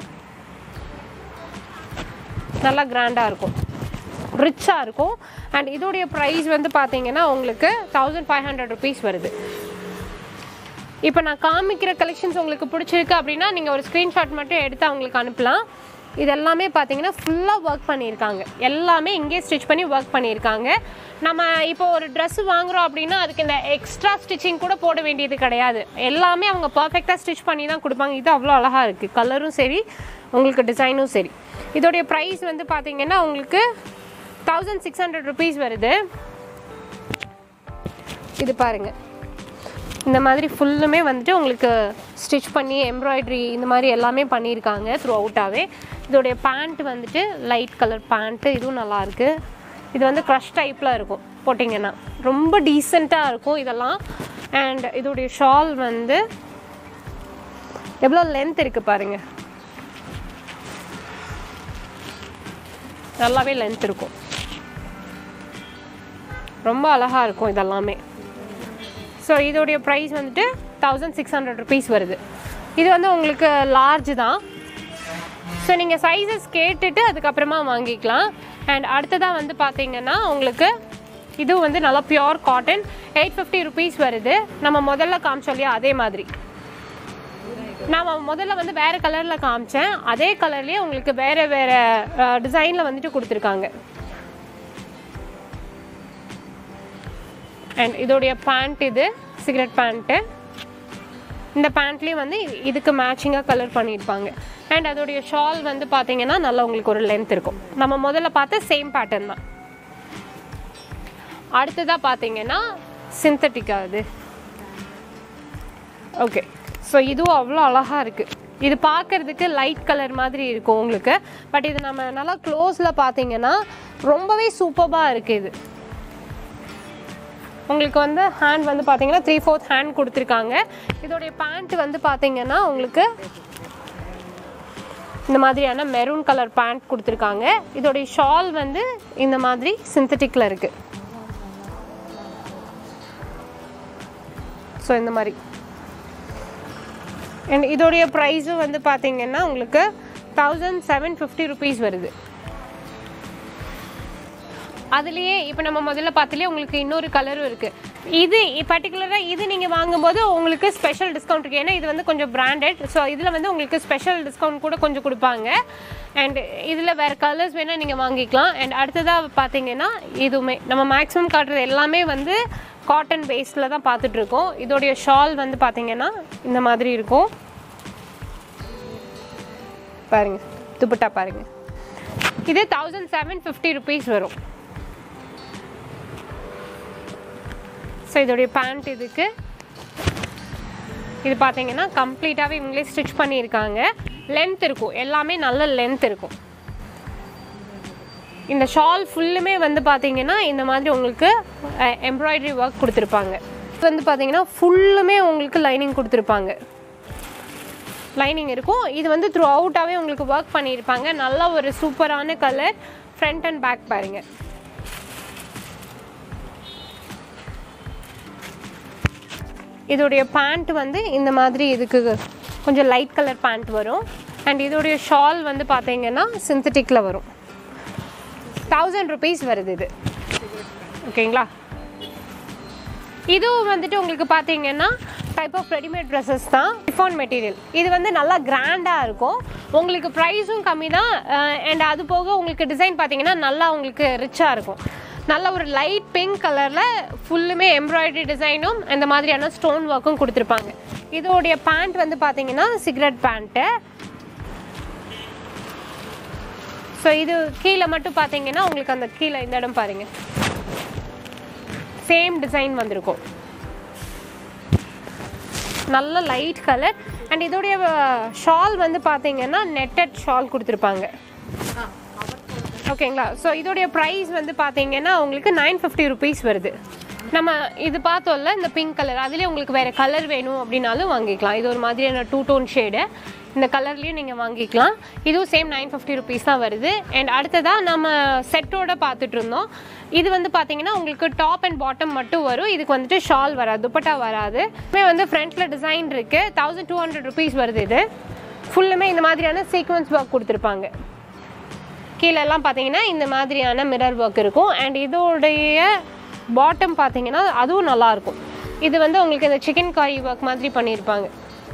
நல்லா கிராண்டாக இருக்கும் ரிச்சாக இருக்கும் அண்ட் இதோடைய ப்ரைஸ் வந்து பார்த்தீங்கன்னா உங்களுக்கு தௌசண்ட் ஃபைவ் ஹண்ட்ரட் ருபீஸ் வருது இப்போ நான் காமிக்கிற கலெக்ஷன்ஸ் உங்களுக்கு பிடிச்சிருக்கு அப்படின்னா நீங்கள் ஒரு ஸ்க்ரீன்ஷாட் மட்டும் எடுத்து அவங்களுக்கு அனுப்பலாம் இது எல்லாமே பார்த்தீங்கன்னா ஃபுல்லாக ஒர்க் பண்ணியிருக்காங்க எல்லாமே இங்கே ஸ்டிச் பண்ணி ஒர்க் பண்ணியிருக்காங்க நம்ம இப்போ ஒரு Dress வாங்குறோம் அப்படின்னா அதுக்கு இந்த எக்ஸ்ட்ரா ஸ்டிச்சிங் கூட போட வேண்டியது கிடையாது எல்லாமே அவங்க பர்ஃபெக்டாக ஸ்டிச் பண்ணி தான் கொடுப்பாங்க இது அவ்வளோ அழகாக இருக்குது கலரும் சரி உங்களுக்கு டிசைனும் சரி இதோடைய ப்ரைஸ் வந்து பார்த்தீங்கன்னா உங்களுக்கு தௌசண்ட் சிக்ஸ் ஹண்ட்ரட் ருபீஸ் வருது இது பாருங்கள் இந்த மாதிரி ஃபுல்லுமே வந்துட்டு உங்களுக்கு ஸ்டிச் பண்ணி எம்ப்ராய்டரி இந்த மாதிரி எல்லாமே பண்ணியிருக்காங்க த்ரூ அவுட்டாகவே இதோடைய பேண்ட் வந்துட்டு லைட் கலர் பேண்ட்டு இதுவும் நல்லாயிருக்கு இது வந்து க்ரஷ் டைப்பில் இருக்கும் போட்டிங்கன்னா ரொம்ப டீசெண்டாக இருக்கும் இதெல்லாம் அண்ட் இதோடைய ஷால் வந்து எவ்வளோ லென்த் இருக்குது பாருங்கள் நல்லாவே லென்த் இருக்கும் ரொம்ப அழகாக இருக்கும் இதெல்லாமே ஸோ இதோடைய ப்ரைஸ் வந்துட்டு தௌசண்ட் சிக்ஸ் ஹண்ட்ரட் ருபீஸ் வருது இது வந்து உங்களுக்கு லார்ஜ் தான் ஸோ நீங்கள் சைஸஸ் கேட்டுட்டு அதுக்கப்புறமா வாங்கிக்கலாம் அண்ட் அடுத்ததாக வந்து பார்த்தீங்கன்னா உங்களுக்கு இது வந்து நல்லா pure cotton eight fifty rupees வருது நம்ம முதல்ல காமிச்சோம் இல்லையா அதே மாதிரி நான் முதல்ல வந்து வேறு கலரில் காமிச்சேன் அதே கலர்லேயே உங்களுக்கு வேறு வேறு டிசைனில் வந்துட்டு கொடுத்துருக்காங்க அண்ட் இதோடைய பேண்ட் இது சிகரெட் பேண்ட்டு இந்த பேண்ட்லேயும் வந்து இது- இதுக்கு மேட்சிங்காக கலர் பண்ணியிருப்பாங்க அண்ட் அதோடைய ஷால் வந்து பார்த்தீங்கன்னா நல்லா உங்களுக்கு ஒரு லென்த் இருக்கும் நம்ம முதல்ல பார்த்த சேம் பேட்டர்ன் தான் அடுத்ததாக பார்த்தீங்கன்னா சிந்தட்டிக்கா அது ஓகே ஸோ இதுவும் அவ்வளோ அழகாக இருக்குது இது பார்க்கறதுக்கு லைட் கலர் மாதிரி இருக்கும் உங்களுக்கு பட் இது நம்ம நல்லா க்ளோஸில் பார்த்தீங்கன்னா ரொம்பவே சூப்பராக இருக்குது இது உங்களுக்கு வந்து ஹேண்ட் வந்து பார்த்தீங்கன்னா த்ரீ ஃபோர்த் ஹேண்ட் கொடுத்துருக்காங்க இதோடைய பேண்ட் வந்து பார்த்தீங்கன்னா உங்களுக்கு இந்த மாதிரியான மெரூன் கலர் பேண்ட் கொடுத்துருக்காங்க இதோடைய ஷால் வந்து இந்த மாதிரி சிந்தட்டிக்கில் இருக்குது ஸோ இந்த மாதிரி அண்ட் இதோடைய ப்ரைஸும் வந்து பார்த்தீங்கன்னா உங்களுக்கு தௌசண்ட் செவன் ஃபிஃப்டி ருபீஸ் வருது அதுலேயே இப்போ நம்ம முதல்ல பார்த்துலேயே உங்களுக்கு இன்னொரு கலரும் இருக்குது இது பர்டிகுலராக இது நீங்கள் வாங்கும்போது உங்களுக்கு ஸ்பெஷல் டிஸ்கவுண்ட் இருக்குது ஏன்னா இது வந்து கொஞ்சம் பிராண்டட் ஸோ இதில் வந்து உங்களுக்கு ஸ்பெஷல் டிஸ்கவுண்ட் கூட கொஞ்சம் கொடுப்பாங்க அண்ட் இதில் வேறு கலர்ஸ் வேணால் நீங்கள் வாங்கிக்கலாம் அண்ட் அடுத்ததாக பார்த்தீங்கன்னா இதுவுமே நம்ம மேக்ஸிமம் காட்டுறது எல்லாமே வந்து காட்டன் பேஸில் தான் பார்த்துட்ருக்கோம் இதோடைய ஷால் வந்து பார்த்தீங்கன்னா இந்த மாதிரி இருக்கும் பாருங்க துப்பட்டா பாருங்க இது தௌசண்ட் செவன் ஃபிஃப்டி ருபீஸ் வரும் ஸோ இதோடைய பேண்ட் இதுக்கு இது பார்த்தீங்கன்னா கம்ப்ளீட்டாகவே இவங்களே ஸ்டிச் பண்ணியிருக்காங்க லென்த் இருக்கும் எல்லாமே நல்ல லென்த் இருக்கும் இந்த ஷால் ஃபுல்லுமே வந்து பார்த்தீங்கன்னா இந்த மாதிரி உங்களுக்கு எம்ப்ராய்டரி ஒர்க் கொடுத்துருப்பாங்க இது வந்து பார்த்தீங்கன்னா ஃபுல்லுமே உங்களுக்கு லைனிங் கொடுத்துருப்பாங்க லைனிங் இருக்கும் இது வந்து த்ரூ அவுட்டாகவே உங்களுக்கு ஒர்க் பண்ணியிருப்பாங்க நல்ல ஒரு சூப்பரான கலர் ஃப்ரண்ட் அண்ட் பேக் பாருங்க இதோடைய பேண்ட் வந்து இந்த மாதிரி இதுக்கு கொஞ்சம் லைட் கலர் பேண்ட் வரும் அண்ட் இதோடைய ஷால் வந்து பார்த்தீங்கன்னா சிந்தட்டிக்கில் வரும் தௌசண்ட் ருபீஸ் வருது இது ஓகேங்களா இதுவும் வந்துட்டு உங்களுக்கு பார்த்தீங்கன்னா டைப் ஆஃப் ரெடிமேட் ட்ரெஸ்ஸஸ் தான் டிஃபான் மெட்டீரியல் இது வந்து நல்லா கிராண்டாக இருக்கும் உங்களுக்கு ப்ரைஸும் கம்மி தான் அண்ட் அது போக உங்களுக்கு டிசைன் பார்த்தீங்கன்னா நல்லா உங்களுக்கு ரிச்சாக இருக்கும் நல்ல ஒரு லைட் பிங்க் கலரில் ஃபுல்லுமே எம்ப்ராய்டரி டிசைனும் இந்த மாதிரியான ஸ்டோன் ஒர்க்கும் கொடுத்துருப்பாங்க இதோடைய பேண்ட் வந்து பார்த்தீங்கன்னா சிகரெட் பேண்ட்டு ஸோ இது கீழே மட்டும் பார்த்தீங்கன்னா உங்களுக்கு அந்த கீழே இந்த இடம் பாருங்க சேம் டிசைன் வந்திருக்கும் நல்ல லைட் கலர் அண்ட் இதோடைய ஷால் வந்து பார்த்தீங்கன்னா நெட்டட் ஷால் கொடுத்துருப்பாங்க ஓகேங்களா ஸோ இதோடைய ப்ரைஸ் வந்து பார்த்தீங்கன்னா உங்களுக்கு நைன் ஃபிஃப்டி ருபீஸ் வருது நம்ம இது பார்த்தோம்ல இந்த பிங்க் கலர் அதுலேயே உங்களுக்கு வேறு கலர் வேணும் அப்படின்னாலும் வாங்கிக்கலாம் இது ஒரு மாதிரியான டூ டோன் ஷேடு இந்த கலர்லேயும் நீங்கள் வாங்கிக்கலாம் இதுவும் சேம் நைன் ஃபிஃப்டி ருபீஸ் தான் வருது அண்ட் அடுத்ததாக நம்ம செட்டோட பார்த்துட்டு இருந்தோம் இது வந்து பார்த்தீங்கன்னா உங்களுக்கு டாப் அண்ட் பாட்டம் மட்டும் வரும் இதுக்கு வந்துட்டு ஷால் வராது துப்பட்டா வராது இதுமே வந்து ஃப்ரண்ட்டில் டிசைன் இருக்குது தௌசண்ட் டூ ஹண்ட்ரட் ருபீஸ் வருது இது ஃபுல்லுமே இந்த மாதிரியான சீக்வன்ஸ் ஒர்க் கொடுத்துருப்பாங்க கீழெல்லாம் பார்த்தீங்கன்னா இந்த மாதிரியான மிரர் ஒர்க் இருக்கும் அண்ட் இதோடைய பாட்டம் பார்த்தீங்கன்னா அதுவும் நல்லாயிருக்கும் இது வந்து உங்களுக்கு இந்த சிக்கன் காரி ஒர்க் மாதிரி பண்ணியிருப்பாங்க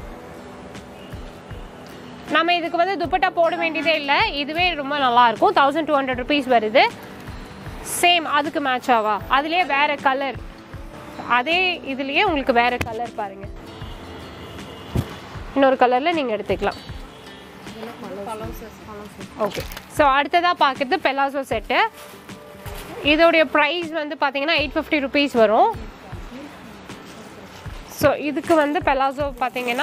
நம்ம இதுக்கு வந்து துப்பட்டா போட வேண்டியதே இல்லை இதுவே ரொம்ப நல்லாயிருக்கும் தௌசண்ட் டூ ஹண்ட்ரட் ருபீஸ் வருது சேம் அதுக்கு மேட்ச் ஆவா அதுலேயே வேறு கலர் அதே இதுலேயே உங்களுக்கு வேறு கலர் பாருங்கள் இன்னொரு கலரில் நீங்கள் எடுத்துக்கலாம் ஓகே ஸோ அடுத்ததாக பார்க்குறது பெலாசோ செட்டு இதோடைய ப்ரைஸ் வந்து பார்த்தீங்கன்னா எயிட் ஃபிஃப்டி ருபீஸ் வரும் ஸோ இதுக்கு வந்து பெலாசோ பார்த்தீங்கன்னா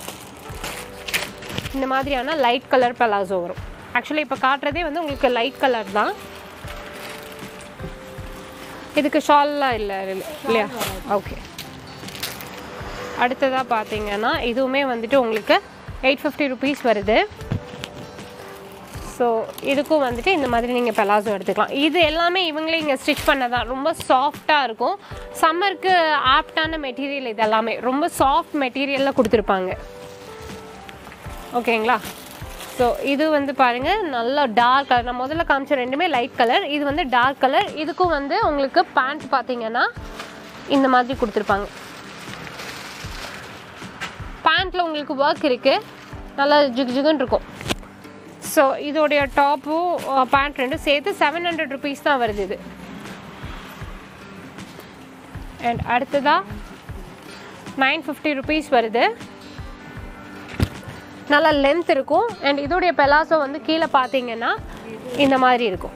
இந்த மாதிரியான லைட் கலர் பெலாசோ வரும் ஆக்சுவலி இப்போ காட்டுறதே வந்து உங்களுக்கு லைட் கலர் தான் இதுக்கு ஷால்லாம் இல்லை இல்லையா ஓகே அடுத்ததாக பார்த்தீங்கன்னா இதுவுமே வந்துட்டு உங்களுக்கு எயிட் ஃபிஃப்டி ருபீஸ் வருது ஸோ இதுக்கும் வந்துட்டு இந்த மாதிரி நீங்கள் பெலாசோ எடுத்துக்கலாம் இது எல்லாமே இவங்களே இங்கே ஸ்டிச் பண்ணதான் ரொம்ப சாஃப்டாக இருக்கும் சம்மருக்கு ஆப்டான மெட்டீரியல் இது எல்லாமே ரொம்ப சாஃப்ட் மெட்டீரியலில் கொடுத்துருப்பாங்க ஓகேங்களா ஸோ இது வந்து பாருங்கள் நல்ல டார்க் கலர் நான் முதல்ல காமிச்ச ரெண்டுமே லைட் கலர் இது வந்து டார்க் கலர் இதுக்கும் வந்து உங்களுக்கு பேண்ட் பார்த்தீங்கன்னா இந்த மாதிரி கொடுத்துருப்பாங்க பேண்ட்டில் உங்களுக்கு ஒர்க் இருக்குது நல்லா ஜிக் ஜிகுன்னு இருக்கும் ஸோ இதோடைய டாப்பும் பேண்ட் ரெண்டும் சேர்த்து செவன் ஹண்ட்ரட் ருபீஸ் தான் வருது இது அண்ட் அடுத்ததாக நைன் ஃபிஃப்டி ருபீஸ் வருது நல்லா லென்த் இருக்கும் அண்ட் இதோடைய பெலாசோ வந்து கீழே பார்த்தீங்கன்னா இந்த மாதிரி இருக்கும்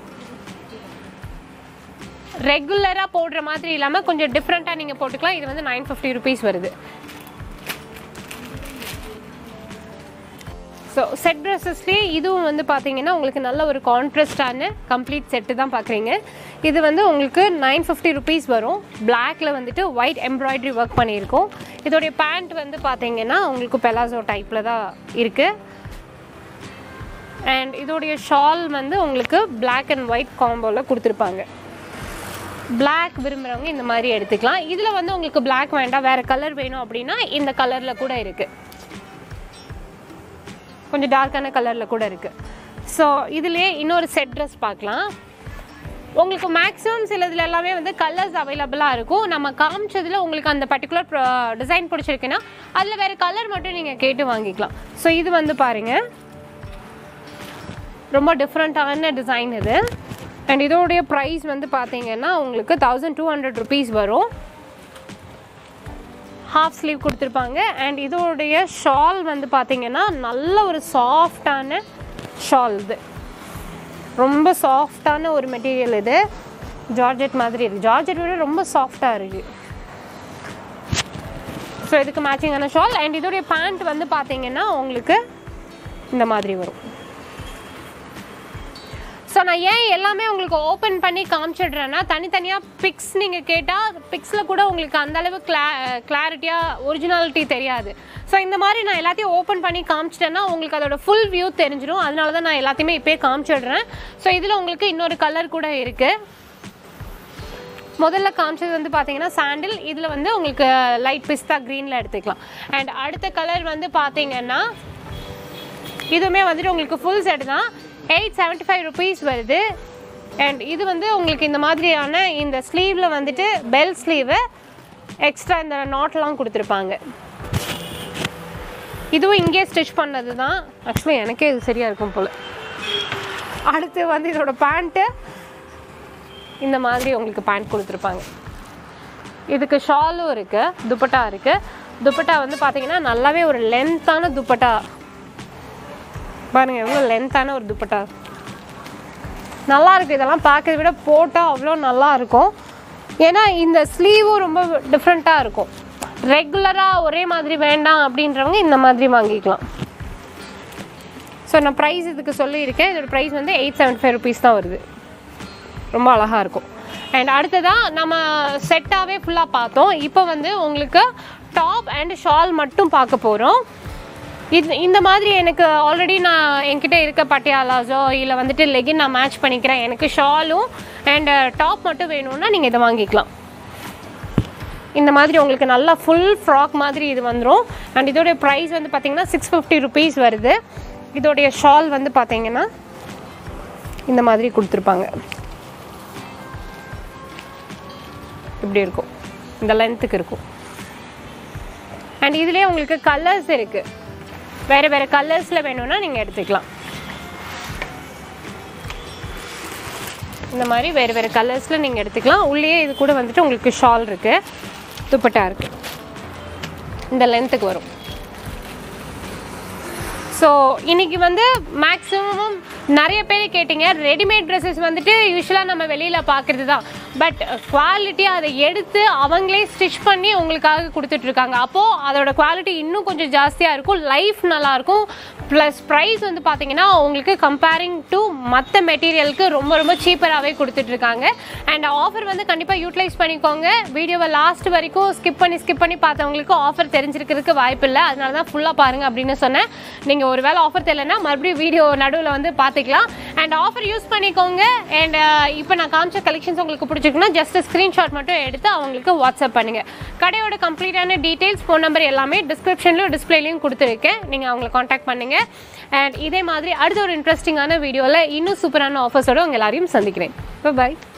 ரெகுலராக போடுற மாதிரி இல்லாமல் கொஞ்சம் டிஃப்ரெண்ட்டாக நீங்கள் போட்டுக்கலாம் இது வந்து நைன் ஃபிஃப்டி ருபீஸ் வருது ஸோ செட் ட்ரெஸ்ஸஸ்லேயே இதுவும் வந்து பார்த்தீங்கன்னா உங்களுக்கு நல்ல ஒரு கான்ட்ராஸ்டான கம்ப்ளீட் செட்டு தான் பார்க்குறீங்க இது வந்து உங்களுக்கு நைன் ஃபிஃப்டி ருபீஸ் வரும் பிளாக்ல வந்துட்டு ஒயிட் எம்ப்ராய்டரி ஒர்க் பண்ணியிருக்கோம் இதோடைய பேண்ட் வந்து பார்த்தீங்கன்னா உங்களுக்கு பெலாசோ டைப்பில் தான் இருக்குது அண்ட் இதோடைய ஷால் வந்து உங்களுக்கு பிளாக் அண்ட் ஒயிட் காம்போவில் கொடுத்துருப்பாங்க பிளாக் விரும்புகிறவங்க இந்த மாதிரி எடுத்துக்கலாம் இதில் வந்து உங்களுக்கு பிளாக் வேண்டாம் வேறு கலர் வேணும் அப்படின்னா இந்த கலரில் கூட இருக்குது கொஞ்சம் டார்க்கான கலரில் கூட இருக்குது ஸோ இதுலேயே இன்னொரு செட் ட்ரெஸ் பார்க்கலாம் உங்களுக்கு மேக்ஸிமம் சிலதுல எல்லாமே வந்து கலர்ஸ் அவைலபிளாக இருக்கும் நம்ம காமிச்சதில் உங்களுக்கு அந்த பர்டிகுலர் டிசைன் பிடிச்சிருக்குன்னா அதில் வேறு கலர் மட்டும் நீங்கள் கேட்டு வாங்கிக்கலாம் ஸோ இது வந்து பாருங்கள் ரொம்ப டிஃப்ரெண்ட்டான டிசைன் இது அண்ட் இதோடைய ப்ரைஸ் வந்து பார்த்தீங்கன்னா உங்களுக்கு தௌசண்ட் டூ ஹண்ட்ரட் ருபீஸ் வரும் ஹாஃப் ஸ்லீவ் கொடுத்துருப்பாங்க அண்ட் இதோடைய ஷால் வந்து பார்த்தீங்கன்னா நல்ல ஒரு சாஃப்டான ஷால் இது ரொம்ப சாஃப்டான ஒரு மெட்டீரியல் இது ஜார்ஜெட் மாதிரி இருக்குது ஜார்ஜெட் விட ரொம்ப சாஃப்டாக இருக்குது ஸோ இதுக்கு மேட்சிங்கான ஷால் அண்ட் இதோடைய பேண்ட் வந்து பார்த்தீங்கன்னா உங்களுக்கு இந்த மாதிரி வரும் ஸோ நான் ஏன் எல்லாமே உங்களுக்கு ஓப்பன் பண்ணி காமிச்சிடுறேன்னா தனித்தனியாக பிக்ஸ் நீங்கள் கேட்டால் பிக்ஸில் கூட உங்களுக்கு அந்த அளவு கிளா கிளாரிட்டியாக ஒரிஜினாலிட்டி தெரியாது ஸோ இந்த மாதிரி நான் எல்லாத்தையும் ஓப்பன் பண்ணி காமிச்சிட்டேன்னா உங்களுக்கு அதோட ஃபுல் வியூ தெரிஞ்சிடும் அதனால தான் நான் எல்லாத்தையுமே இப்போயே காமிச்சிடுறேன் ஸோ இதில் உங்களுக்கு இன்னொரு கலர் கூட இருக்குது முதல்ல காமிச்சது வந்து பார்த்தீங்கன்னா சாண்டில் இதில் வந்து உங்களுக்கு லைட் பிஸ்தா க்ரீனில் எடுத்துக்கலாம் அண்ட் அடுத்த கலர் வந்து பார்த்தீங்கன்னா இதுவுமே வந்துட்டு உங்களுக்கு ஃபுல் செட் தான் எயிட் செவன்ட்டி ஃபைவ் ருபீஸ் வருது அண்ட் இது வந்து உங்களுக்கு இந்த மாதிரியான இந்த ஸ்லீவில் வந்துட்டு பெல் ஸ்லீவு எக்ஸ்ட்ரா இந்த நாட்லாம் கொடுத்துருப்பாங்க இதுவும் இங்கே ஸ்டிச் பண்ணது தான் ஆக்சுவலி எனக்கே இது சரியாக இருக்கும் போல் அடுத்து வந்து இதோட பேண்ட்டு இந்த மாதிரி உங்களுக்கு பேண்ட் கொடுத்துருப்பாங்க இதுக்கு ஷாலும் இருக்குது துப்பட்டா இருக்குது துப்பட்டா வந்து பார்த்தீங்கன்னா நல்லாவே ஒரு லென்த்தான துப்பட்டா பாருங்க எவ்வளோ லென்த்தான ஒரு துப்பட்டா நல்லா இருக்கு இதெல்லாம் பார்க்கறத விட போட்டால் அவ்வளோ நல்லா இருக்கும் ஏன்னா இந்த ஸ்லீவும் ரொம்ப டிஃப்ரெண்ட்டாக இருக்கும் ரெகுலராக ஒரே மாதிரி வேண்டாம் அப்படின்றவங்க இந்த மாதிரி வாங்கிக்கலாம் ஸோ நான் ப்ரைஸ் இதுக்கு சொல்லியிருக்கேன் இதோட ப்ரைஸ் வந்து எயிட் செவன்ட்டி ஃபைவ் ருபீஸ் தான் வருது ரொம்ப அழகாக இருக்கும் அண்ட் அடுத்ததாக நம்ம செட்டாகவே ஃபுல்லாக பார்த்தோம் இப்போ வந்து உங்களுக்கு டாப் அண்ட் ஷால் மட்டும் பார்க்க போகிறோம் இது இந்த மாதிரி எனக்கு ஆல்ரெடி நான் என்கிட்ட இருக்க பட்டியாலாஸோ இல்லை வந்துட்டு லெகின் நான் மேட்ச் பண்ணிக்கிறேன் எனக்கு ஷாலும் அண்ட் டாப் மட்டும் வேணும்னா நீங்கள் இதை வாங்கிக்கலாம் இந்த மாதிரி உங்களுக்கு நல்லா ஃபுல் ஃப்ராக் மாதிரி இது வந்துடும் அண்ட் இதோடைய ப்ரைஸ் வந்து பார்த்தீங்கன்னா சிக்ஸ் ஃபிஃப்டி ருபீஸ் வருது இதோடைய ஷால் வந்து பார்த்தீங்கன்னா இந்த மாதிரி கொடுத்துருப்பாங்க இப்படி இருக்கும் இந்த லென்த்துக்கு இருக்கும் அண்ட் இதுலேயே உங்களுக்கு கலர்ஸ் இருக்குது வேறு வேறு கலர்ஸில் வேணும்னா நீங்கள் எடுத்துக்கலாம் இந்த மாதிரி வேறு வேறு கலர்ஸில் நீங்கள் எடுத்துக்கலாம் உள்ளேயே இது கூட வந்துட்டு உங்களுக்கு ஷால் இருக்குது துப்பட்டா இருக்குது இந்த லென்த்துக்கு வரும் ஸோ இன்னைக்கு வந்து மேக்ஸிமம் நிறைய பேர் கேட்டிங்க ரெடிமேட் ட்ரெஸ்ஸஸ் வந்துட்டு யூஸ்வலாக நம்ம வெளியில் பார்க்குறது தான் பட் குவாலிட்டி அதை எடுத்து அவங்களே ஸ்டிச் பண்ணி உங்களுக்காக கொடுத்துட்ருக்காங்க அப்போது அதோட குவாலிட்டி இன்னும் கொஞ்சம் ஜாஸ்தியாக இருக்கும் லைஃப் நல்லாயிருக்கும் ப்ளஸ் ப்ரைஸ் வந்து பார்த்தீங்கன்னா உங்களுக்கு கம்பேரிங் டு மற்ற மெட்டீரியலுக்கு ரொம்ப ரொம்ப சீப்பராகவே கொடுத்துட்ருக்காங்க அண்ட் ஆஃபர் வந்து கண்டிப்பாக யூட்டிலைஸ் பண்ணிக்கோங்க வீடியோவை லாஸ்ட் வரைக்கும் ஸ்கிப் பண்ணி ஸ்கிப் பண்ணி பார்த்தவங்களுக்கு ஆஃபர் தெரிஞ்சிருக்கிறதுக்கு வாய்ப்பு இல்லை அதனால தான் ஃபுல்லாக பாருங்கள் அப்படின்னு சொன்னேன் நீங்கள் ஒரு வேளை ஆஃபர் தெரியலன்னா மறுபடியும் வீடியோ நடுவில் வந்து பார்த்துக்கலாம் அண்ட் ஆஃபர் யூஸ் பண்ணிக்கோங்க அண்ட் இப்போ நான் காமிச்ச கலெக்ஷன்ஸ் உங்களுக்கு பிடிச்சிருக்குன்னா ஜஸ்ட் ஸ்க்ரீன்ஷாட் மட்டும் எடுத்து அவங்களுக்கு வாட்ஸ்அப் பண்ணுங்கள் கடையோட கம்ப்ளீட்டான டீட்டெயில்ஸ் ஃபோன் நம்பர் எல்லாமே டிஸ்கிரிப்ஷன்லையும் டிஸ்பிளேலையும் கொடுத்துருக்கேன் நீங்கள் அவங்களை காண்டாக்ட் பண்ணுங்கள் அண்ட் இதே மாதிரி அடுத்த ஒரு இன்ட்ரெஸ்டிங்கான வீடியோவில் இன்னும் சூப்பரான ஆஃபர்ஸோட உங்கள் எல்லாரையும் சந்திக்கிறேன் பாய்